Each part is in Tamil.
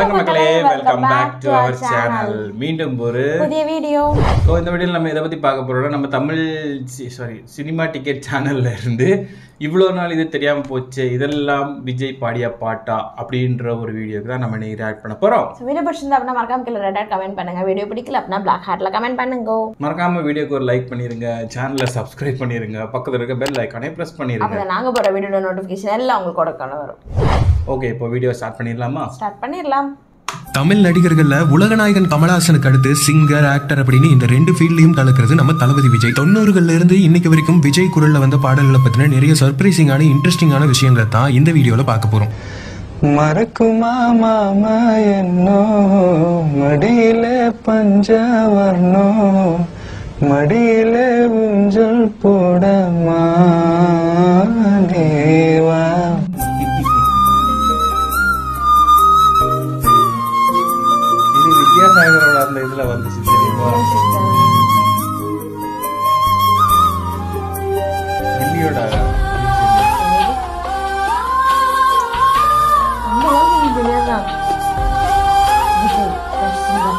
வணக்கம் மக்களே welcome back to our channel மீண்டும் ஒரு புதிய வீடியோ ஸோ இந்த வீடியோவில் நம்ம எதை பற்றி பார்க்க போகிறோம்னா நம்ம தமிழ் சாரி சினிமா டிக்கெட் சேனல்ல இருந்து இவ்வளோ நாள் இது தெரியாமல் போச்சு இதெல்லாம் விஜய் பாடிய பாட்டா அப்படின்ற ஒரு வீடியோக்கு தான் நம்ம இன்னைக்கு ஆட் பண்ண போகிறோம் ஸோ வீடியோ பிடிச்சிருந்தா அப்படின்னா மறக்காம கீழே ரெட் ஹார்ட் கமெண்ட் பண்ணுங்க வீடியோ பிடிக்கல அப்படின்னா பிளாக் ஹார்ட்ல கமெண்ட் பண்ணுங்க மறக்காம வீடியோக்கு ஒரு லைக் பண்ணிருங்க சேனலை சப்ஸ்கிரைப் பண்ணிருங்க பக்கத்தில் இருக்க பெல் ஐக்கானே ப்ரெஸ் பண்ணிருங்க அப்போ நாங்கள் போகிற வீடியோட நோட்டிஃபிகேஷன் எல்லாம் உங்களுக்கு கொடுக்கணும் வரும் ஓகே இப்போ வீடியோ ஸ்டார்ட் பண்ணிடலாமா ஸ்டார்ட் பண்ணிடலாம் தமிழ் நடிகர்கள்ல உலகநாயகன் கமலஹாசனுக்கு அடுத்து சிங்கர் ஆக்டர் அப்படின்னு இந்த ரெண்டு ஃபீல்ட்லயும் கலக்கிறது நம்ம தளபதி விஜய் தொண்ணூறுகள்ல இருந்து இன்னைக்கு வரைக்கும் விஜய் குரல்ல வந்த பாடல்களை பத்தின நிறைய சர்ப்ரைசிங்கான இன்ட்ரெஸ்டிங்கான விஷயங்களை தான் இந்த வீடியோல பார்க்க போறோம் மறக்குமா மாமா என்னோ மடியில பஞ்சவர்ணோ மடியில ஊஞ்சல் போடமா தேவா இது வித்யாசாகரோட அந்த இதுல வந்துச்சு தெரியுமா கில்லியோட அந்த அளவுக்கு எனக்கு தெரியாதுதான் விஜய், ரசிகர்.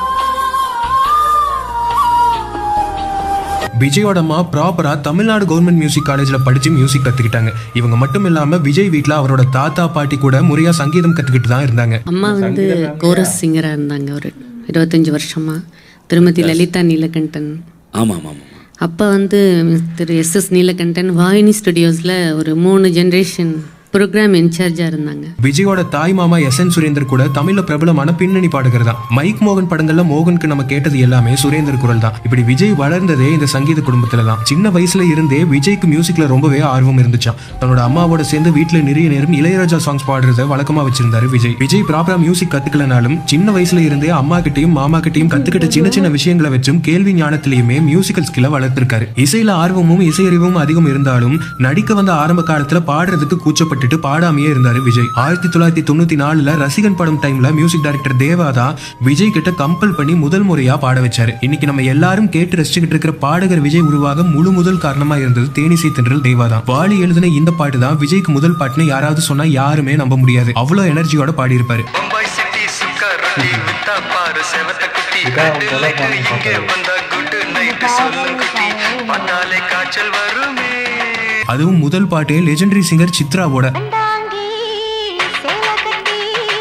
விஜயோட அம்மா ப்ராப்பரா தமிழ்நாடு கவர்மெண்ட் மியூசிக் காலேஜ்ல படிச்சு மியூசிக் கத்துக்கிட்டாங்க இவங்க மட்டும் இல்லாம விஜய் வீட்ல அவரோட தாத்தா பாட்டி கூட முறையா சங்கீதம் கத்துக்கிட்டு தான் இருந்தாங்க அம்மா வந்து கோரஸ் சிங்கராக இருந்தாங்க ஒரு இருபத்தஞ்சி வருஷமா திருமதி லலிதா நீலகண்டன் ஆமாம் ஆமாம் ஆமாம் அப்போ வந்து திரு எஸ் எஸ் நீலகண்டன் வாகினி ஸ்டுடியோஸில் ஒரு மூணு ஜென்ரேஷன் ப்ரோக்ராம் இன்சார்ஜாக இருந்தாங்க விஜயோட தாய் மாமா எஸ் என் சுரேந்தர் கூட தமிழ்ல பிரபலமான பின்னணி பாடகர் தான் மைக் மோகன் படங்கள்ல மோகனுக்கு நம்ம கேட்டது எல்லாமே சுரேந்தர் குரல் தான் இப்படி விஜய் வளர்ந்ததே இந்த சங்கீத குடும்பத்துல தான் சின்ன வயசுல இருந்தே விஜய்க்கு மியூசிக்ல ரொம்பவே ஆர்வம் இருந்துச்சாம் தன்னோட அம்மாவோட சேர்ந்து வீட்டுல நிறைய நேரம் இளையராஜா சாங்ஸ் பாடுறத வழக்கமா வச்சிருந்தாரு விஜய் விஜய் ப்ராப்பரா மியூசிக் கத்துக்கலனாலும் சின்ன வயசுல இருந்தே அம்மா கிட்டயும் மாமா கிட்டயும் கத்துக்கிட்ட சின்ன சின்ன விஷயங்களை வச்சும் கேள்வி ஞானத்திலேயுமே மியூசிக்கல் ஸ்கில்ல வளர்த்திருக்காரு இசையில ஆர்வமும் இசையறிவும் அதிகம் இருந்தாலும் நடிக்க வந்த ஆரம்ப காலத்துல பாடுறதுக்கு கூச்சப்பட்டுட்டு பாடாமையே இருந்தாரு விஜய் ஆயிரத்தி தொள்ளாயிரத்தி தொண்ணூத்தி நாலுல ரசிகன் படம் டைம்ல மியூசிக் டைரக்டர் தேவா தான் விஜய் கிட்ட கம்பல் பண்ணி முதல் முறையா பாட வச்சாரு இன்னைக்கு நம்ம எல்லாரும் கேட்டு ரசிச்சுக்கிட்டு இருக்கிற பாடகர் விஜய் உருவாக முழு முதல் காரணமா இருந்தது தேனிசை தென்றல் தேவா தான் வாலி எழுதின இந்த பாட்டு தான் விஜய்க்கு முதல் பாட்டுன்னு யாராவது சொன்னா யாருமே நம்ப முடியாது அவ்வளவு எனர்ஜியோட பாடியிருப்பாரு பம்பாய் சிட்டி சுக்கரடி வித்தா பாரு செவத்த குட்டி கட்டிலுக்கு இங்கே வந்தா குட் நைட் சொல்லும் குட்டி பார்த்தாலே காய்ச்சல் வருமே அதுவும் முதல் பாட்டே லெஜெண்டரி சிங்கர் சித்ராவோட அண்டாங்கி சேலை கட்டி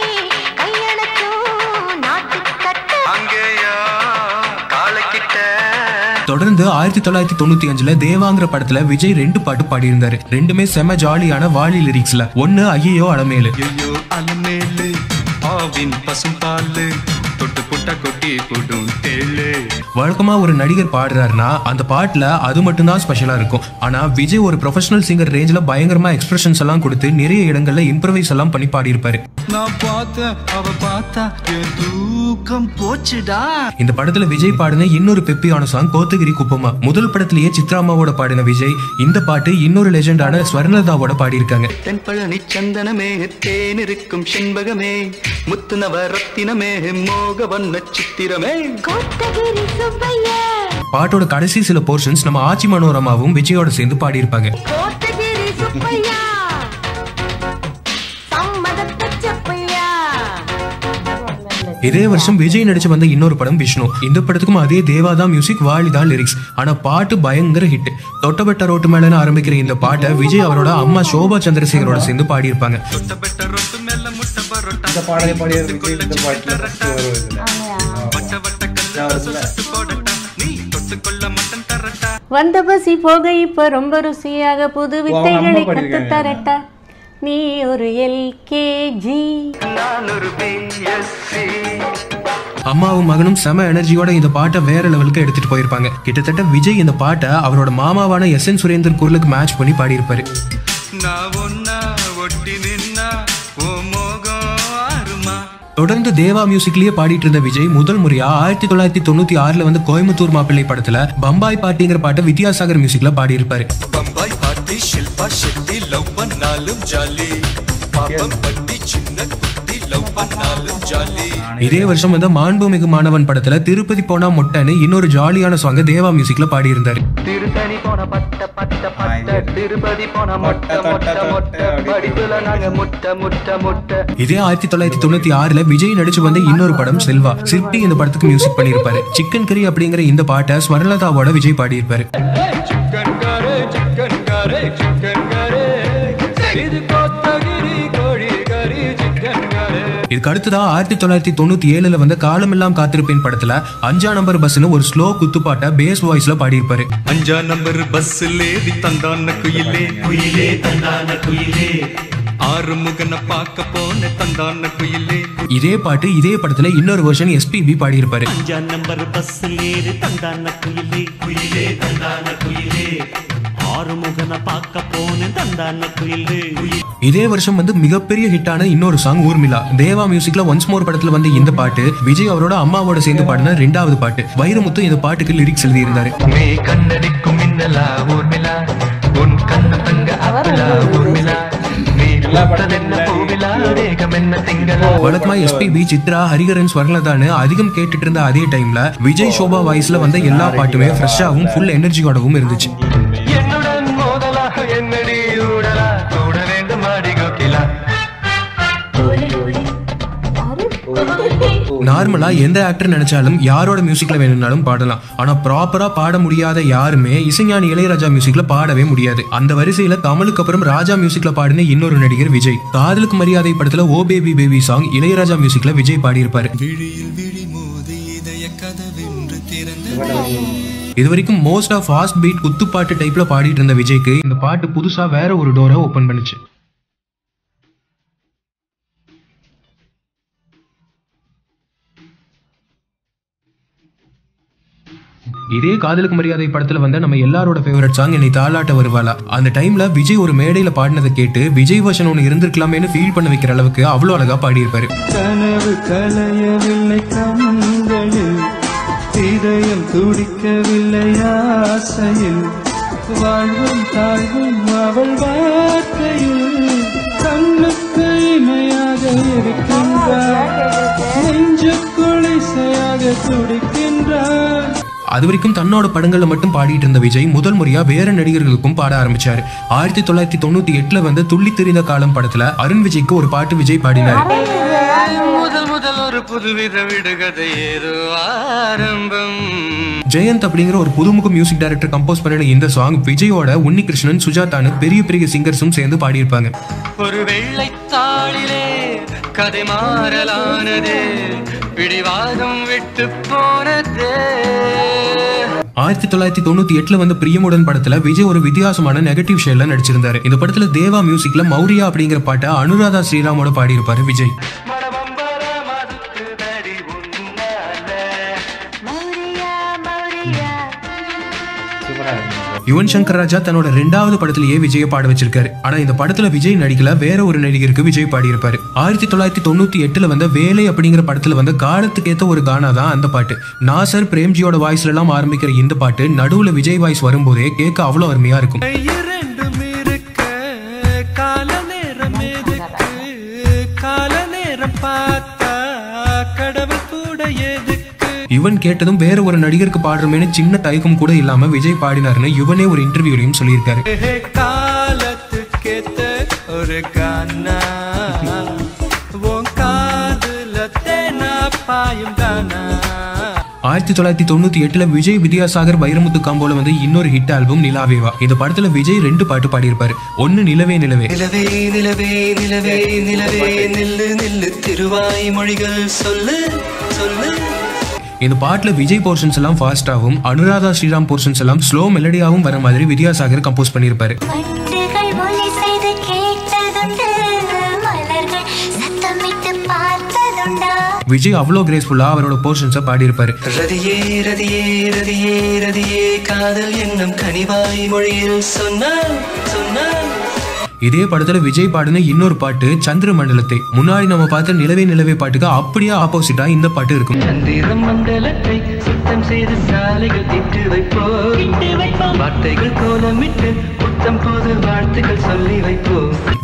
கையணக்கும் நாட்டுக்கட்ட அங்கேயா காலக்கிட்ட தொடர்ந்து ஆயிரத்தி தொள்ளாயிரத்தி தொண்ணூத்தி அஞ்சுல தேவாங்கிற படத்துல விஜய் ரெண்டு பாட்டு பாடியிருந்தாரு ரெண்டுமே செம ஜாலியான வாலி லிரிக்ஸ்ல ஒன்னு ஐயோ அலமேலு ஐயோ அலமேலு ஆவின் பசும் பாலு தொட்டு புட்ட கொட்டி போடும் தேளு வழக்கமா ஒரு நடிகர் பாடுறாருன்னா அந்த பாட்டுல அது மட்டும்தான் ஸ்பெஷலா இருக்கும் ஆனா விஜய் ஒரு ப்ரொஃபஷனல் சிங்கர் ரேஞ்சில பயங்கரமா எக்ஸ்பிரஷன்ஸ் எல்லாம் கொடுத்து நிறைய இடங்கள்ல இம்ப்ரவைஸ் எல்லாம் பண்ணி பாடியிருப்பாரு நான் பார்த்த அவ பார்த்தா என் தூக்கம் போச்சுடா இந்த படத்துல விஜய் பாடின இன்னொரு பெப்பியான சாங் கோத்தகிரி குப்பமா முதல் படத்திலேயே சித்ராமாவோட பாடின விஜய் இந்த பாட்டு இன்னொரு லெஜெண்டான ஸ்வர்ணதாவோட பாடியிருக்காங்க தென் பழனி சந்தனமே தேன் இருக்கும் செண்பகமே முத்து நவ ரத்தினமே மோக வண்ண சித்திரமே கோத்தகிரி சுப்பையா பாட்டோட கடைசி சில போர்ஷன்ஸ் நம்ம ஆச்சி மனோரமாவும் விஜயோட சேர்ந்து பாடியிருப்பாங்க கோத்தகிரி சுப்பையா சம்மதத்த செப்பையா இதே வருஷம் விஜய் நடிச்சு வந்த இன்னொரு படம் விஷ்ணு இந்த படத்துக்கும் அதே தேவாதா மியூசிக் வாலி தான் லிரிக்ஸ் ஆனா பாட்டு பயங்கர ஹிட் தொட்டபெட்ட ரோட்டு மேலன்னு ஆரம்பிக்கிற இந்த பாட்டை விஜய் அவரோட அம்மா சோபா சந்திரசேகரோட சேர்ந்து பாடியிருப்பாங்க இந்த பாடலை பாடியவருக்கு இந்த பாட்டுல first வரும் இதுல. வந்த பசி போக இப்போ ரொம்ப ருசியாக புது வித்தைகளை அம்மா கத்து பாடியிருக்காங்க. தரட்டா நீ ஒரு எல்கேஜி நான் ஒரு பிஎஸ்சி அம்மாவும் மகனும் செம எனர்ஜியோட இந்த பாட்டை வேற லெவலுக்கு எடுத்துட்டு போயிருப்பாங்க கிட்டத்தட்ட விஜய் இந்த பாட்டை அவரோட மாமாவான எஸ் என் சுரேந்தர் குரலுக்கு மேட்ச் பண்ணி பாடியிருப்பாரு நான் ஒன்னா ஒட்டி நின்னா ஓ மோகம் ஆறுமா தொடர்ந்து தேவா மியூசிக்லயே பாடிட்டு இருந்த விஜய் முதல் முறையா ஆயிரத்தி தொள்ளாயிரத்தி தொண்ணூத்தி ஆறுல வந்து கோயம்புத்தூர் மாப்பிள்ளை படத்துல பம்பாய் பாட்டிங்கிற பாட்டை வித்யாசாகர் மியூசிக்ல பாடியிருப்பாரு பம்பாய் பாட்டி ஷில்பா ஷெட்டி லவ் பண்ணாலும் ஜாலி பாப்பம் பட்டி சின்ன குட்டி லவ் பண்ணாலும் ஜாலி இதே வருஷம் வந்து மாண்புமிகு மாணவன் படத்துல திருப்பதி போனா மொட்டைன்னு இன்னொரு ஜாலியான சாங்க தேவா மியூசிக்ல பாடியிருந்தாரு திருத்தணி போன பட்ட பட்ட பட்ட திருப்பதி போன மொட்டை மொட்டை மொட்டை படிப்புல நாங்க முட்டை முட்டை முட்டை இதே ஆயிரத்தி தொள்ளாயிரத்தி தொண்ணூத்தி ஆறுல விஜய் நடிச்சு வந்த இன்னொரு படம் செல்வா சிற்பி இந்த படத்துக்கு மியூசிக் பண்ணியிருப்பாரு சிக்கன் கறி அப்படிங்கிற இந்த பாட்டை ஸ்வர்ணலதாவோட விஜய் பாடியிருப்பாரு chicken curry chicken curry chicken curry இது கோத்தகிரி கோழி கறி சிக்கன் கரே இதுக்கு அடுத்ததா ஆயிரத்தி தொள்ளாயிரத்தி தொண்ணூத்தி ஏழுல வந்த காலமெல்லாம் காத்திருப்பேன் படத்துல அஞ்சா நம்பர் பஸ்னு ஒரு ஸ்லோ குத்துப்பாட்டை பேஸ் வாய்ஸ்ல பாடியிருப்பாரு அஞ்சா நம்பர் பஸ்ஸில் ஏறி தந்தான குயிலே குயிலே தந்தான குயிலே ஆறு முகனை பார்க்க போன தந்தான குயிலே இதே பாட்டு இதே படத்துல இன்னொரு வெர்ஷன் எஸ்பிபி பாடியிருப்பாரு அஞ்சாம் நம்பர் பஸ்ஸில் ஏறி தந்தான குயிலே குயிலே தந்தான குயிலே ஆறு முகனை பார்க்க போனேன் தந்தான குயிலே இதே வருஷம் வந்து மிகப்பெரிய ஹிட்டான இன்னொரு சாங் ஊர்மிளா தேவா மியூசிக்ல ஒன்ஸ் மோர் படத்துல வந்து இந்த பாட்டு விஜய் அவரோட அம்மாவோட சேர்ந்து பாடின ரெண்டாவது பாட்டு வைரமுத்து இந்த பாட்டுக்கு லிரிக்ஸ் எழுதியிருந்தாரு நீ கண்ணடிக்கும் மின்னலா ஊர்மிளா உன் கண்ண தங்க அப்பிளா ஊர்மிளா நீ என்ன பூவிலா வேகம் என்ன திங்களா வழக்கமா எஸ்பிபி சித்ரா ஹரிகரன் ஸ்வர்ணலதான்னு அதிகம் கேட்டுட்டு இருந்த அதே டைம்ல விஜய் சோபா வாய்ஸ்ல வந்த எல்லா பாட்டுமே ஃப்ரெஷ்ஷாவும் ஃபுல் எனர்ஜியோடவும் இருந்துச்சு என்னுடன் மோதலா என்னடி ஊடலா கூட வேண்டும் அடி கோகிலா நார்மலா எந்த ஆக்டர் நினைச்சாலும் யாரோட மியூசிக்ல வேணும்னாலும் பாடலாம் ஆனா ப்ராப்பரா பாட முடியாத யாருமே இசைஞானி இளையராஜா மியூசிக்ல பாடவே முடியாது அந்த வரிசையில தமிழுக்கு அப்புறம் ராஜா மியூசிக்ல பாடின இன்னொரு நடிகர் விஜய் காதலுக்கு மரியாதை படத்துல oh baby baby song Ilaiyaraaja மியூசிக்ல விஜய் பாடியிருப்பாரு விழியில் விழி மோதி இதய கதவென்று திறந்தது இது வரைக்கும் மோஸ்ட் ஆஃப் ஃபாஸ்ட் பீட் குத்துப்பாட்டு டைப்ல பாடிட்டு இருந்த விஜய்க்கு இந்த பாட்டு புதுசா வேற ஒரு டோரை ஓபன் பண்ணுச்சு இதே காதலுக்கு மரியாதை படத்துல வந்த நம்ம எல்லாரோட ஃபேவரட் சாங் என்னை தாளாட்ட வருவாளா அந்த டைம்ல விஜய் ஒரு மேடையில பாடினதை கேட்டு விஜய் வருஷன் ஒன்று இருந்திருக்கலாமேன்னு ஃபீல் பண்ண வைக்கிற அளவுக்கு அவ்வளோ அழகா பாடியிருப்பாரு கனவு கலையவில்லை கண்களில் இதயம் துடிக்கவில்லை ஆசையில் வாழ்வும் தாழ்வும் அவள் வார்த்தையில் கண்ணுக்கு இமையாக இருக்கின்றார் நெஞ்சுக்குள் இசையாக துடிக்கின்றார் அது வரைக்கும் தன்னோட படங்கள்ல மட்டும் பாடிட்டு இருந்த விஜய் முதல் முறையா வேற நடிகர்களுக்கும் பாட ஆரம்பிச்சாரு ஆயிரத்தி தொள்ளாயிரத்தி தொண்ணூத்தி எட்டுல வந்து துள்ளி தெரிந்த காலம் படத்துல அருண் விஜய்க்கு ஒரு பாட்டு விஜய் பாடினாரு முதல் முதல் ஒரு புதுவித விடுகதை ஏதோ ஆரம்பம் ஜெயந்த் அப்படிங்கிற ஒரு புதுமுக மியூசிக் டைரக்டர் கம்போஸ் பண்ணின இந்த சாங் விஜயோட உன்னிகிருஷ்ணன் சுஜாதான்னு பெரிய பெரிய சிங்கர்ஸும் சேர்ந்து பாடியிருப்பாங்க ஒரு வெள்ளைத்தாளிலே கதை மாறலானதே பிடிவாதம் விட்டு போனதே ஆயிரத்தி தொள்ளாயிரத்தி தொண்ணூத்தி எட்டுல வந்த பிரியமுடன் படத்துல விஜய் ஒரு வித்தியாசமான நெகட்டிவ் ஷேட்ல நடிச்சிருந்தாரு இந்த படத்துல தேவா மியூசிக்ல மௌரியா அப்படிங்கிற பாட்டை அனுராதா ஸ்ரீராமோட பாடியிருப்பாரு விஜய் மடபம்பர மதுக்குதடி உன்னால மௌரியா மௌரியா யுவன் சங்கர் ராஜா தன்னோட ரெண்டாவது படத்திலேயே விஜய பாட வச்சிருக்காரு ஆனா இந்த படத்துல விஜய் நடிக்கல வேற ஒரு நடிகருக்கு விஜய் பாடியிருப்பாரு ஆயிரத்தி தொள்ளாயிரத்தி தொண்ணூத்தி எட்டுல வந்த வேலை அப்படிங்கிற படத்துல வந்த காலத்துக்கு ஏத்த ஒரு கானா தான் அந்த பாட்டு நாசர் பிரேம்ஜியோட வாய்ஸ்ல எல்லாம் ஆரம்பிக்கிற இந்த பாட்டு நடுவுல விஜய் வாய்ஸ் வரும்போதே கேட்க அவ்வளவு அருமையா இருக்கும் இரண்டும் இருக்க கால நேரம் எதுக்கு கால நேரம் பார்த்தா கடவுள் கூட எதுக்கு யுவன் கேட்டதும் வேற ஒரு நடிகருக்கு பாடுறமேனு சின்ன தயக்கம் கூட இல்லாம விஜய் பாடினாருன்னு யுவனே ஒரு இன்டர்வியூலையும் சொல்லியிருக்காரு காலத்துக்கேத்த ஒரு கானா உன் காதுல தேனா பாயும் தானா ஆயிரத்தி தொள்ளாயிரத்தி தொண்ணூத்தி எட்டுல விஜய் வித்யாசாகர் வைரமுத்து காம்போல வந்து இன்னொரு ஹிட் ஆல்பம் நிலாவேவா இந்த படத்துல விஜய் ரெண்டு பாட்டு பாடியிருப்பாரு ஒன்னு நிலவே நிலவே நிலவே நிலவே நிலவே நிலவே நில்லு நில்லு திருவாய் மொழிகள் சொல்லு சொல்லு இந்த பாட்டுல விஜய் போர்ஷன்ஸ் எல்லாம் ஃபாஸ்டாவும் அனுராதா ஸ்ரீராம் போர்ஷன்ஸ் எல்லாம் ஸ்லோ மெலடியாவும் வர மாதிரி வித்யாசாகர் கம்போஸ் பண்ணியிருப்பாரு பட்டுகள் ஒலி செய்து கேட்டதுண்டு மலர்கள் சத்தமிட்டு பார்த்ததுண்டா விஜய் அவ்வளோ கிரேஸ்ஃபுல்லா அவரோட போர்ஷன்ஸை பாடியிருப்பாரு ரதியே ரதியே ரதியே ரதியே காதல் என்னும் கனிவாய் மொழியில் சொன்னால் சொன்னால் இதே படத்துல விஜய் பாடின இன்னொரு பாட்டு சந்திர மண்டலத்தை முன்னாடி நம்ம பார்த்த நிலவே நிலவே பாட்டுக்கு அப்படியே ஆப்போசிட்டா இந்த பாட்டு இருக்கும் சந்திரம் மண்டலத்தை சுத்தம் செய்து சாலைகள் இட்டு வைப்போம் வார்த்தைகள் கோலமிட்டு புத்தம் புது வாழ்த்துக்கள் சொல்லி வைப்போம்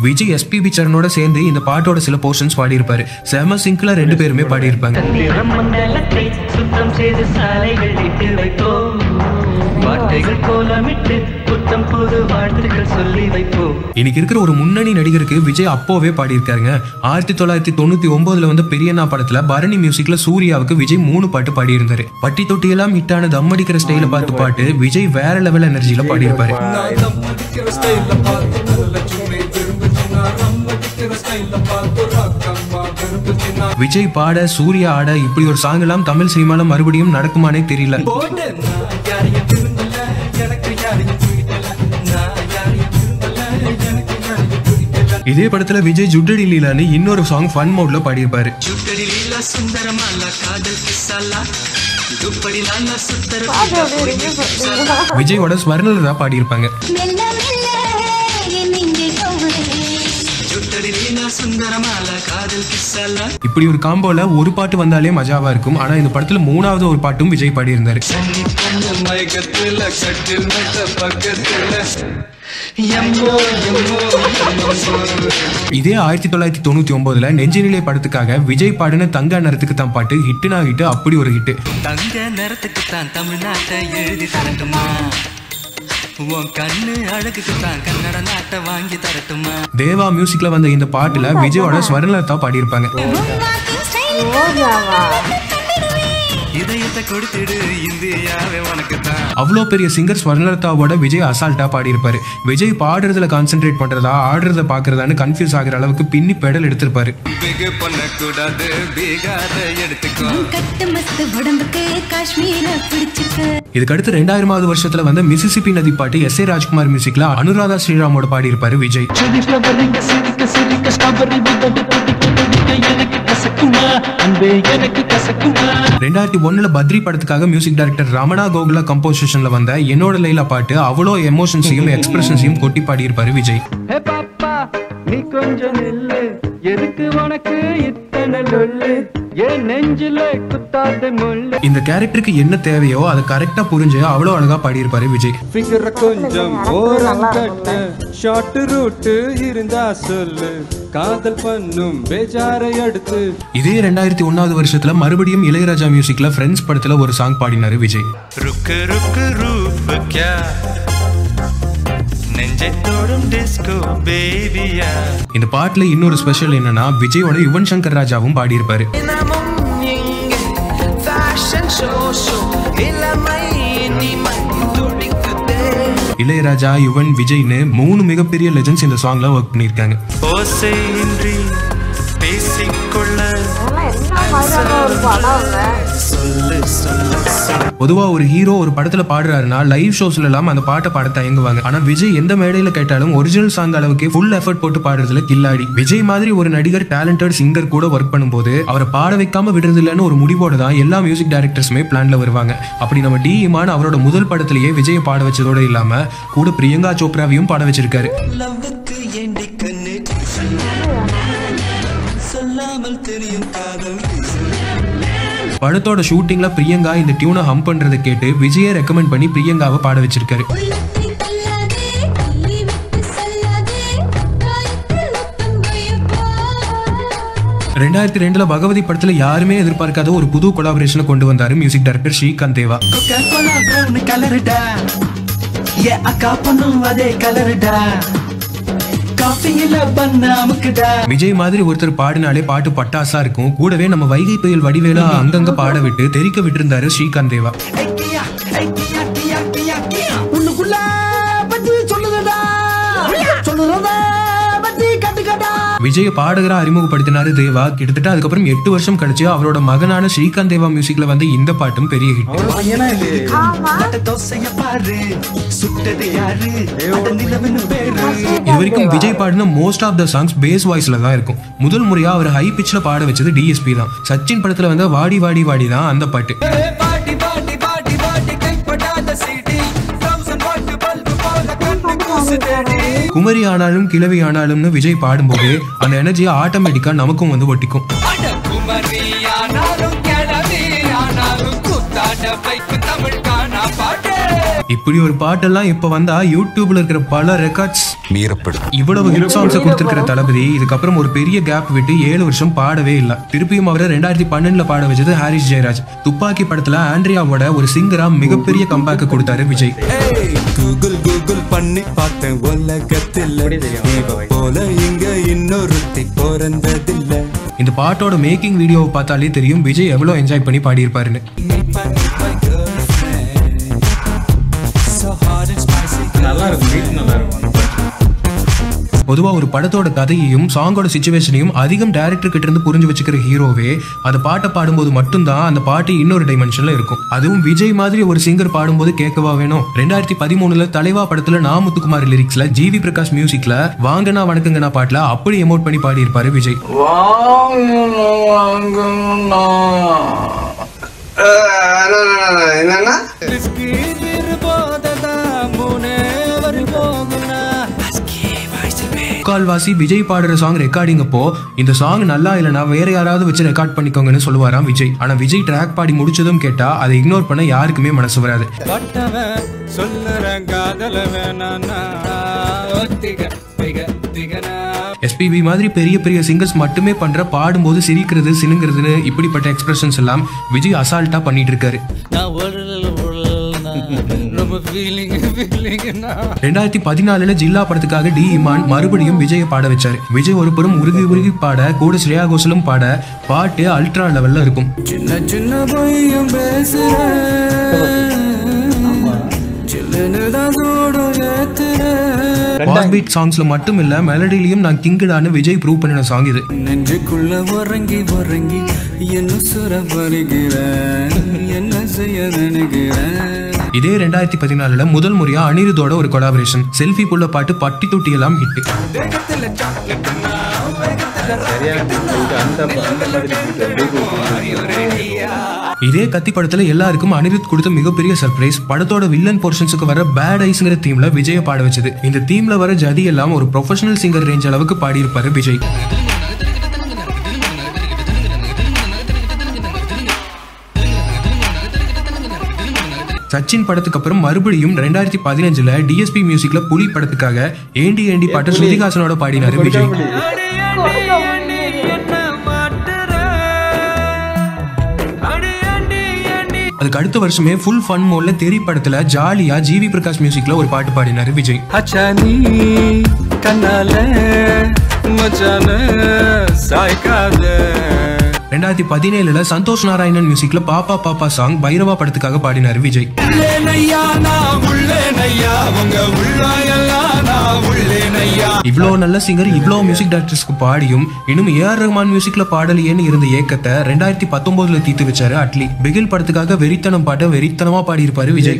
விஜய் எஸ்பிபி சரணோட சேர்ந்து இந்த பாட்டோட சில போர்ஷன்ஸ் பாடியிருப்பாரு செம சிங்க்ல ரெண்டு பேருமே பாடியிருப்பாங்க மண்டலத்தை சுத்தம் செய்து சாலைகள் இட்டு வைப்போம் வார்த்தைகள் கோலமிட்டு புத்தம் புது வாழ்த்துக்கள் சொல்லி வைப்போம் இன்னைக்கு இருக்கிற ஒரு முன்னணி நடிகருக்கு விஜய் அப்போவே பாடியிருக்காருங்க ஆயிரத்தி தொள்ளாயிரத்தி தொண்ணூத்தி ஒன்பதுல வந்து பெரியண்ணா படத்துல பரணி மியூசிக்ல சூர்யாவுக்கு விஜய் மூணு பாட்டு பாடியிருந்தாரு பட்டி தொட்டி எல்லாம் ஹிட்டான தம் அடிக்கிற ஸ்டைல பார்த்து பாட்டு விஜய் வேற லெவல் எனர்ஜில பாடியிருப்பாரு நான் தம் அடிக்கிற ஸ்டைல பார்த்து நல்ல சும்மே விரும்புச்சுன்னா தம் அடிக்கிற ஸ்டைல பார்த்து ராக்கம்மா விரும்புச்சுன்னா விஜய் பாட சூர்யா ஆட இப்படி ஒரு சாங் எல்லாம் தமிழ் சினிமால மறுபடியும் நடக்குமானே தெரியல போடு நான் யாரையும் விரும்பல எனக்கு யாரையும் பிடிக்கல நான் யாரையும் விரும்பல எனக்கு யாரையும் பிடிக்கல இதே படத்துல விஜய் ஜுட்டடி லீலான்னு இன்னொரு சாங் ஃபன் மோட்ல பாடியிருப்பாரு ஜுட்டடி லீலா சுந்தரமாலா காதல் கிஸ்ஸாலா துப்படி லாலா சுத்தர விஜயோட ஸ்வர்ணலதா பாடியிருப்பாங்க மெல்ல மெல்ல என் நெஞ்சை கவ்வுதே ஜுட்டடி லீலா சுந்தரமாலா காதல் கிஸ்ஸாலா இப்படி ஒரு காம்போல ஒரு பாட்டு வந்தாலே மஜாவா இருக்கும் ஆனா இந்த படத்துல மூணாவது ஒரு பாட்டும் விஜய் பாடியிருந்தாரு தண்ணி கண்ணு மயக்கத்துல கட்டில் மெத்த பக்கத்துல எம்மோ எம்மோ எம்மோ இதே ஆயிரத்தி தொள்ளாயிரத்தி தொண்ணூத்தி ஒன்பதுல நெஞ்சினிலே படத்துக்காக விஜய் பாடின தங்க நேரத்துக்கு தான் பாட்டு ஹிட்டுனா ஹிட்டு அப்படி ஒரு ஹிட்டு தங்க நிறத்துக்கு தான் தமிழ்நாட்டை எழுதி தரட்டுமா உன் கண்ணு அழகுக்கு தான் கன்னட நாட்டை வாங்கி தரட்டுமா தேவா மியூசிக்ல வந்த இந்த பாட்டுல விஜயோட ஸ்வர்ணலதா பாடியிருப்பாங்க வாக்கிங் ஸ்டைல் ரோஜாவா இதயத்தை கொடுத்துடு இந்தியாவே உனக்கு தான் அவ்வளோ பெரிய சிங்கர் ஸ்வர்ணலதாவோட விஜய் அசால்ட்டா பாடியிருப்பாரு விஜய் பாடுறதுல கான்சென்ட்ரேட் பண்றதா ஆடுறத பாக்குறதான்னு கன்ஃபியூஸ் ஆகுற அளவுக்கு பின்னி பெடல் எடுத்திருப்பாரு பிகு பண்ணக்கூடாது பீகாத எடுத்துக்கோ கட்டு மஸ்து உடம்புக்கு காஷ்மீர பிடிச்சுக்க இதுக்கு அடுத்து ரெண்டாயிரமாவது வருஷத்துல வந்த மிசிசிபி நதி பாட்டு எஸ் ஏ ராஜ்குமார் மியூசிக்ல அனுராதா ஸ்ரீராமோட பாடியிருப்பாரு விஜய் சிரிக்க சிரிக்க சிரிக்க ஸ்ட்ராபெரி உதடு துடிக்க துடிக்க எனக்கு கசக்குமா அன்பே எனக்கு கசக்குமா ரெண்டாயிரத்தி ஒண்ணுல பத்ரி படத்துக்காக மியூசிக் டைரக்டர் ரமணா கோகுலா கம்போசிஷன்ல வந்த என்னோட லைலா பாட்டு அவ்வளோ எமோஷன்ஸையும் எக்ஸ்பிரஷன்ஸையும் கொட்டி பாடியிருப்பாரு விஜய் ஹே பாப்பா நீ கொஞ்சம் நில்லு எதுக்கு உனக்கு இத்தனை லொல்லு என் நெஞ்சில குத்தாத முள்ளு இந்த கேரக்டருக்கு என்ன தேவையோ அதை கரெக்டா புரிஞ்சு அவ்வளோ அழகா பாடியிருப்பாரு விஜய் ஃபிகர கொஞ்சம் ஓரம் கட்டு ஷார்ட் ரூட்டு இருந்தா சொல்லு காதல் பண்ணும் பேஜாரை அடுத்து இதே ரெண்டாயிரத்தி ஒன்னாவது வருஷத்துல மறுபடியும் இளையராஜா மியூசிக்ல ஃப்ரெண்ட்ஸ் படத்துல ஒரு சாங் பாடினாரு விஜய் रुक रुक रूप क्या நெஞ்சை தோடும் டிஸ்கோ பேபியா இந்த பாட்டுல இன்னொரு ஸ்பெஷல் என்னன்னா விஜயோட யுவன் சங்கர் ராஜாவும் பாடியிருப்பாரு இளையராஜா யுவன் விஜய்னு மூணு மிகப்பெரிய லெஜண்ட்ஸ் இந்த சாங்ல ஒர்க் பண்ணியிருக்காங்க ஓசையின்றி பேசிக்கொள்ள அதெல்லாம் என்ன மாதிரியான ஒரு படம்ங்க சொல்லு சொல்லு சொல்லு பொதுவா ஒரு ஹீரோ ஒரு படத்துல பாடுறாருன்னா லைவ் ஷோஸ்ல எல்லாம் அந்த பாட்டை பாட தயங்குவாங்க ஆனா விஜய் எந்த மேடையில கேட்டாலும் ஒரிஜினல் சாங் அளவுக்கு ஃபுல் எஃபர்ட் போட்டு பாடுறதுல கில்லாடி விஜய் மாதிரி ஒரு நடிகர் டேலண்டட் சிங்கர் கூட ஒர்க் பண்ணும்போது அவரை பாட வைக்காம விடுறது இல்லைன்னு ஒரு முடிவோட தான் எல்லா மியூசிக் டைரக்டர்ஸுமே பிளான்ல வருவாங்க அப்படி நம்ம டி இமான் அவரோட முதல் படத்திலேயே விஜயை பாட வச்சதோட இல்லாம கூட பிரியங்கா சோப்ராவையும் பாட வச்சிருக்காரு லவ்வுக்கு ஏண்டி கண்ணு சொல்லாமல் தெரியும் காதல் படத்தோட ஷூட்டிங்ல பிரியங்கா இந்த டியூனை ஹம் பண்றதை கேட்டு விஜயை ரெக்கமெண்ட் பண்ணி பிரியங்காவை பாட வச்சிருக்காரு உள்ளத்தை தள்ளாதே தள்ளி விட்டு செல்லாதே காயத்தில் முத்தம் வைப்பா ரெண்டாயிரத்தி ரெண்டுல பகவதி படத்துல யாருமே எதிர்பார்க்காத ஒரு புது கொலாபரேஷனை கொண்டு வந்தாரு மியூசிக் டைரக்டர் ஸ்ரீகாந்த் தேவா கொக்கா கோலா ப்ரௌன் கலருடா ஏ அக்கா பொண்ணும் அதே கலருடா காஃபியில பண்ண அமுக்குடா விஜய் மாதிரி ஒருத்தர் பாடினாலே பாட்டு பட்டாசா இருக்கும் கூடவே நம்ம வைகை புயல் வடிவேலா அங்கங்க பாட விட்டு தெரிக்க விட்டிருந்தாரு ஸ்ரீகாந்த் தேவா ஐக்கியா ஐக்கியா கியா கியா கியா உள்ளுக்குள்ள பத்தி சொல்லுதடா சொல்லுறதா பத்தி கட்டுக்கடா விஜய பாடகரா அறிமுகப்படுத்தினாரு தேவா கிட்டத்தட்ட அதுக்கப்புறம் எட்டு வருஷம் கழிச்சு அவரோட மகனான ஸ்ரீகாந்த் தேவா மியூசிக்ல வந்து இந்த பாட்டும் பெரிய ஹிட் ஏன்னா இது நட்ட தோசைய பாரு சுட்டது யாரு அட நிலவுன்னு பேரு இது வரைக்கும் விஜய் பாடின most of the songs bass வாய்ஸ்ல தான் இருக்கும் முதல் முறையா அவர் ஹை பிச்ல பாட வச்சது டிஎஸ்பி தான் சச்சின் படத்துல வந்த வாடி வாடி வாடி தான் அந்த பாட்டு பாட்டி பாட்டி பாட்டி பாட்டி கைப்படாத சீடி தௌசண்ட் வாட் பல்பு போல கண்ணு கூசு தேடி குமரி ஆனாலும் கிழவி ஆனாலும்னு விஜய் பாடும்போது அந்த எனர்ஜியை ஆட்டோமேட்டிக்கா நமக்கும் வந்து ஒட்டிக்கும் அட குமரி ஆனாலும் கிளவி ஆனாலும் குத்தாட பைக்கு தமிழ் காணா பாட்டு இப்படி ஒரு பாட்டெல்லாம் இப்ப வந்தா யூடியூப்ல இருக்கிற பல ரெக்கார்ட்ஸ் மீறப்படும் இவ்வளவு ஹிட் சாங்ஸ் கொடுத்திருக்கிற தளபதி இதுக்கப்புறம் ஒரு பெரிய கேப் விட்டு ஏழு வருஷம் பாடவே இல்ல திருப்பியும் அவரை ரெண்டாயிரத்தி பன்னெண்டுல பாட வச்சது ஹாரிஸ் ஜெயராஜ் துப்பாக்கி படத்துல ஆண்ட்ரியாவோட ஒரு சிங்கரா மிகப்பெரிய கம்பேக் கொடுத்தாரு விஜய் கூகுள் கூகுள் பண்ணி பார்த்தேன் உலகத்தில் இவ போல இங்க இன்னொருத்தி பிறந்ததில்லை இந்த பாட்டோட மேக்கிங் வீடியோவை பார்த்தாலே தெரியும் விஜய் எவ்வளவு என்ஜாய் பண்ணி பாடியிருப்பாருன்னு நல்லா இருக்கும் பீட் நல்லா இருக்கும் அந்த பாட்டு. பொதுவா ஒரு படத்தோட கதையையும் சாங்கோட சுச்சுவேஷனையும் அதிகம் டேரக்டர் கிட்ட இருந்து புரிஞ்சு வச்சுக்கிற ஹீரோவே அந்த பாட்டை பாடும்போது மட்டும்தான் அந்த பாட்டு இன்னொரு டைமென்ஷன்ல இருக்கும் அதுவும் விஜய் மாதிரி ஒரு சிங்கர் பாடும்போது கேட்கவா வேணும் ரெண்டாயிரத்தி பதிமூணுல தலைவா படத்துல நா முத்துக்குமார் லிரிக்ஸ்ல ஜிவி பிரகாஷ் மியூசிக்ல வாங்கனா வணக்கங்கனா பாட்டுல அப்படி எமோட் பண்ணி பாடியிருப்பாரு விஜய் என்னன்னா முக்கால்வாசி விஜய் பாடுற சாங் ரெக்கார்டிங் அப்போ இந்த சாங் நல்லா இல்லைனா வேற யாராவது வச்சு ரெக்கார்ட் பண்ணிக்கோங்கன்னு சொல்லுவாராம் விஜய் ஆனா விஜய் ட்ராக் பாடி முடிச்சதும் கேட்டா அதை இக்னோர் பண்ண யாருக்குமே மனசு வராது பட்டவன் சொல்லுறேன் காதல வேணான்னா ஒத்திக திக திகனா எஸ்பிபி மாதிரி பெரிய பெரிய சிங்கர்ஸ் மட்டுமே பண்ற பாடும்போது சிரிக்கிறது சினுங்கிறதுன்னு இப்படிப்பட்ட எக்ஸ்பிரஷன்ஸ் எல்லாம் விஜய் அசால்ட்டா பண்ணிட்டு இருக்காரு நான் உடல் உடல்னா ரொம்ப ஃபீலிங் ஃபீலிங்னா ரெண்டாயிரத்தி பதினாலுல ஜில்லா படத்துக்காக டி இமான் மறுபடியும் விஜயை பாட வச்சாரு விஜய் ஒரு புறம் உருகி உருகி பாட கூட ஸ்ரேயா கோஷலும் பாட பாட்டு அல்ட்ரா லெவல்ல இருக்கும் சின்ன சின்ன பொய்யும் பேசுறேன் சில்லுன்னு தான் சூடும் ஏத்துறேன் பாஸ் பீட் சாங்ஸ்ல மட்டும் இல்ல மெலடிலையும் நான் கிங்குடான்னு விஜய் ப்ரூவ் பண்ணின சாங் இது நெஞ்சுக்குள்ள உறங்கி உறங்கி என்ன சுர வருகிறேன் என்ன செய்ய நினைக்கிறேன் இதே ரெண்டாயிரத்தி பதினாலுல முதல் முறையா அனிருத்தோட ஒரு கொலாபரேஷன் செல்ஃபி புள்ள பாட்டு பட்டி தொட்டி எல்லாம் ஹிட் சரியா இது அந்த அந்த மாதிரி beat, Google இதே கத்தி படத்துல எல்லாருக்கும் அனிருத் கொடுத்த மிகப்பெரிய சர்ப்ரைஸ் படத்தோட வில்லன் போர்ஷன்ஸுக்கு வர பேட் ஐஸ்ங்கிற தீம்ல விஜய பாட வச்சது இந்த தீம்ல வர ஜதி எல்லாம் ஒரு ப்ரொஃபஷனல் சிங்கர் ரேஞ்ச் அளவுக்கு பாடியிருப்பாரு விஜய் சச்சின் படத்துக்கு அப்புறம் மறுபடியும் ரெண்டாயிரத்தி பதினஞ்சுல டிஎஸ்பி மியூசிக்ல புலி படத்துக்காக ஏண்டி ஏண்டி பாட்டு ஸ்ருதிஹாசனோட பாடினாரு விஜய் அதுக்கு அடுத்த வருஷமே ஃபுல் ஃபன் மோட்ல தெரி படத்துல ஜாலியா ஜிவி பிரகாஷ் மியூசிக்ல ஒரு பாட்டு பாடினாரு விஜய் அச்சானி கண்ணால மச்சான சாய்க்காத ரெண்டாயிரத்தி பதினேழுல சந்தோஷ் நாராயணன் மியூசிக்ல பாப்பா பாப்பா சாங் பைரவா படத்துக்காக பாடினாரு விஜய் உள்ளேனையா நான் உள்ளேனையா உங்க உள்ளாயெல்லாம் நான் உள்ளேனையா இவ்வளோ நல்ல சிங்கர் இவ்வளோ மியூசிக் டைரக்டர்ஸ்க்கு பாடியும் இன்னும் ஏஆர் ரஹ்மான் மியூசிக்ல பாடலையேன்னு இருந்த ஏக்கத்தை ரெண்டாயிரத்தி பத்தொன்பதுல தீர்த்து வச்சாரு அட்லி பிகில் படத்துக்காக வெறித்தனம் பாட்டை வெறித்தனமா பாடியிருப்பாரு விஜய்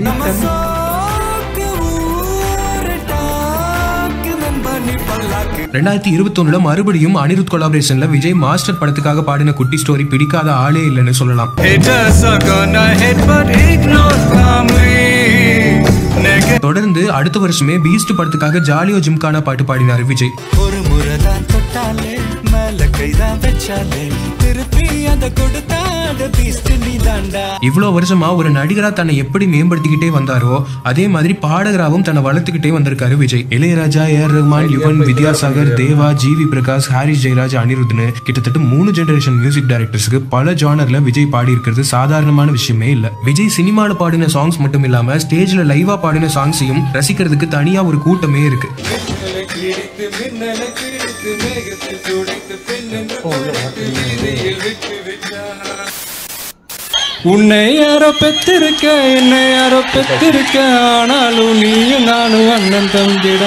ரெண்டாயிரத்தி இருபத்தொன்னுல மறுபடியும் அனிருத் கொலாபரேஷன்ல விஜய் மாஸ்டர் படத்துக்காக பாடின குட்டி ஸ்டோரி பிடிக்காத ஆளே இல்லைன்னு சொல்லலாம் Haters are gonna hate but ignore calmly Neg- தொடர்ந்து அடுத்த வருஷமே பீஸ்ட் படத்துக்காக ஜாலியோ ஜிம்கானா பாட்டு பாடினாரு விஜய் ஒரு முறை தான் தொட்டாலே மேல கைதான் வச்சாலே திருப்பி அந்த கொடுத்தாட பீஸ்ட் நீ தாண்டா இவ்வளோ வருஷமா ஒரு நடிகரா தன்னை எப்படி மேம்படுத்திக்கிட்டே வந்தாரோ அதே மாதிரி பாடகராகவும் தன்னை வளர்த்துக்கிட்டே வந்திருக்காரு விஜய் இளையராஜா ஏஆர் ரஹ்மான் யுவன் வித்யாசாகர் தேவா ஜிவி பிரகாஷ் ஹாரிஸ் ஜெயராஜ் அனிருத்னு கிட்டத்தட்ட மூணு ஜெனரேஷன் மியூசிக் டைரக்டர்ஸ்க்கு பல ஜானர்ல விஜய் பாடி இருக்கிறது சாதாரணமான விஷயமே இல்ல விஜய் சினிமால பாடின சாங்ஸ் மட்டும் இல்லாம ஸ்டேஜ்ல லைவா பாடின சாங்ஸையும் ரசிக்கிறதுக்கு தனியா ஒரு கூட்டமே இருக்கு கிழித்து மின்னலை கிழித்து மேகத்தில் துடைத்து பெண்ணென்று வீதியில் விட்டு விட்டான் உன்னை யாரோ பெத்திருக்க என்னை யாரோ பெத்திருக்க ஆனாலும் நீயும் நானும் அண்ணன் தம்பிட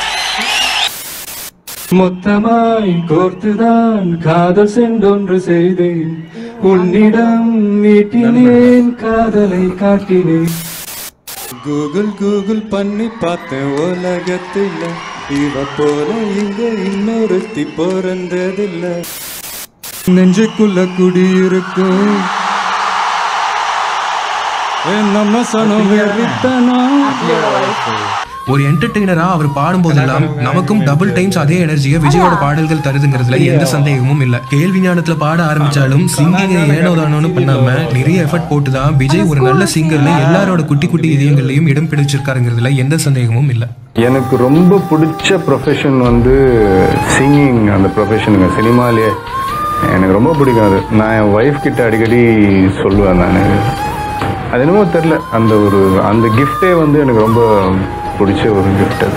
மொத்தமாய் கோர்த்துதான் காதல் சென்றொன்று செய்தேன் உன்னிடம் மீட்டினேன் காதலை காட்டினேன் கூகுள் கூகுள் பண்ணி பார்த்தேன் உலகத்தில் இவ போல இங்க இன்னொருத்தி பிறந்ததில்ல நெஞ்சுக்குள்ள குடியிருக்கும் ஏ நம்ம சனம் வெறித்தனம் ஒரு என்டர்டெய்னரா அவர் பாடும்போதெல்லாம் நமக்கும் டபுள் டைம்ஸ் அதே எனர்ஜியை விஜயோட பாடல்கள் தருதுங்கிறதுல எந்த சந்தேகமும் இல்ல கேள்வி ஞானத்துல பாட ஆரம்பிச்சாலும் சிங்கிங்கை ஏனோ தானோன்னு பண்ணாம நிறைய எஃபர்ட் போட்டு தான் விஜய் ஒரு நல்ல சிங்கர்னு எல்லாரோட குட்டி குட்டி இதயங்கள்லயும் இடம் பிடிச்சிருக்காருங்கிறதுல எந்த சந்தேகமும் இல்ல எனக்கு ரொம்ப பிடிச்ச ப்ரொஃபஷன் வந்து சிங்கிங் அந்த ப்ரொஃபஷனுங்க சினிமாலேயே எனக்கு ரொம்ப பிடிக்கும் அது நான் என் ஒய்ஃப் கிட்ட அடிக்கடி சொல்லுவேன் நான் அது என்னமோ தெரில அந்த ஒரு அந்த கிஃப்டே வந்து எனக்கு ரொம்ப பிடிச்ச ஒரு கிஃப்ட் அது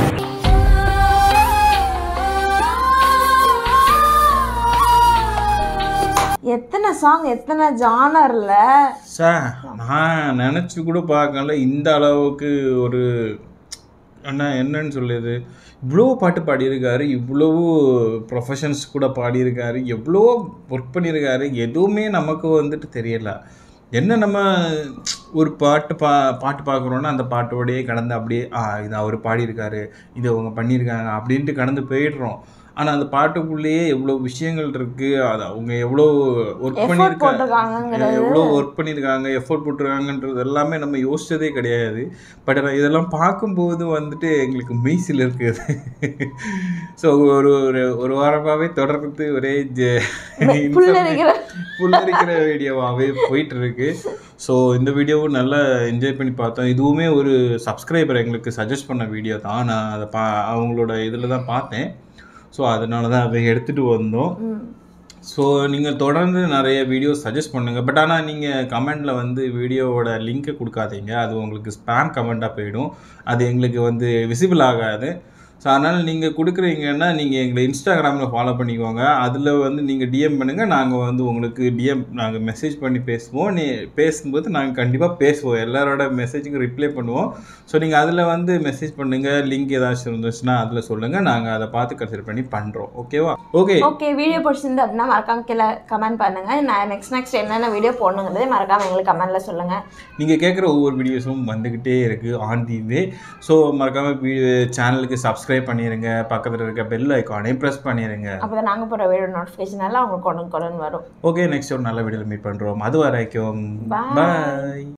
எத்தனை சாங் எத்தனை ஜானர்ல சார் நான் நினச்சி கூட பார்க்கல இந்த அளவுக்கு ஒரு அண்ணா என்னன்னு சொல்லுது இவ்வளோ பாட்டு பாடியிருக்காரு இவ்வளோ ப்ரொஃபஷன்ஸ் கூட பாடியிருக்காரு எவ்வளோ ஒர்க் பண்ணியிருக்காரு எதுவுமே நமக்கு வந்துட்டு தெரியல என்ன நம்ம ஒரு பாட்டு பா பாட்டு பார்க்குறோன்னா அந்த பாட்டோடையே கடந்து அப்படியே ஆ இது அவர் பாடியிருக்காரு இது அவங்க பண்ணியிருக்காங்க அப்படின்ட்டு கடந்து போயிடுறோம் ஆனால் அந்த பாட்டுக்குள்ளேயே எவ்வளோ விஷயங்கள் இருக்குது அது அவங்க எவ்வளோ ஒர்க் Effort பண்ணியிருக்காங்க போட்டிருக்காங்கங்கிறது. எவ்வளோ ஒர்க் பண்ணியிருக்காங்க எஃபோர்ட் போட்டிருக்காங்கன்றது எல்லாமே நம்ம யோசிச்சதே கிடையாது பட் இதெல்லாம் பார்க்கும்போது வந்துட்டு எங்களுக்கு மெய்சில் இருக்குது ஸோ ஒரு ஒரு ஒரு வாரமாகவே தொடர்ந்து ஒரே ஜ- புல்லரிக்கிற புல்லரிக்கிற வீடியோவாகவே போயிட்டு இருக்கு ஸோ இந்த வீடியோவும் நல்லா என்ஜாய் பண்ணி பார்த்தோம் இதுவுமே ஒரு சப்ஸ்கிரைபர் எங்களுக்கு சஜஸ்ட் பண்ண வீடியோ தான் நான் அதை பா அவங்களோட இதில் தான் பார்த்தேன் ஸோ அதனால தான் அதை எடுத்துகிட்டு வந்தோம் ஸோ நீங்கள் தொடர்ந்து நிறைய வீடியோ சஜஸ்ட் பண்ணுங்கள் பட் ஆனால் நீங்கள் கமெண்டில் வந்து வீடியோவோட லிங்க்கை கொடுக்காதீங்க அது உங்களுக்கு ஸ்பேம் கமெண்ட்டாக போயிடும் அது எங்களுக்கு வந்து விசிபிள் ஆகாது ஸோ அதனால் நீங்கள் கொடுக்குறீங்கன்னா நீங்கள் எங்களை இன்ஸ்டாகிராமில் ஃபாலோ பண்ணிக்கோங்க அதில் வந்து நீங்கள் டிஎம் பண்ணுங்கள் நாங்கள் வந்து உங்களுக்கு டிஎம் நாங்கள் மெசேஜ் பண்ணி பேசுவோம் நீ பேசும்போது நாங்கள் கண்டிப்பாக பேசுவோம் எல்லாரோட மெசேஜுக்கும் ரிப்ளை பண்ணுவோம் ஸோ நீங்கள் அதில் வந்து மெசேஜ் பண்ணுங்கள் லிங்க் ஏதாச்சும் இருந்துச்சுன்னா அதில் சொல்லுங்கள் நாங்கள் அதை பார்த்து கன்சிடர் பண்ணி பண்ணுறோம் ஓகேவா ஓகே ஓகே வீடியோ பிடிச்சிருந்து அப்படின்னா மறக்காம கீழே கமெண்ட் பண்ணுங்க நான் நெக்ஸ்ட் நெக்ஸ்ட் என்னென்ன வீடியோ போடணுங்கிறதே மறக்காம எங்களுக்கு கமெண்ட்ல சொல்லுங்க நீங்கள் கேட்குற ஒவ்வொரு வீடியோஸும் வந்துக்கிட்டே இருக்குது ஆன் தி வே ஸோ மறக்காமல் சேனலுக்கு சப்ஸ்கிரைப் பண்ணிடுங்க பக்கத்தில் இருக்க பெல் ஐக்கானையும் ப்ரெஸ் பண்ணிடுங்க அப்பதான் நாங்க போற வீடியோ நோட்டிஃபிகேஷன் எல்லாம் உங்களுக்கு கொண்டு கொண்டு வரும் ஓகே நெக்ஸ்ட் ஒரு நல்ல வீடியோவில் மீட் பண்ணுறோம் அது வரைக்கும் Bye. பாய்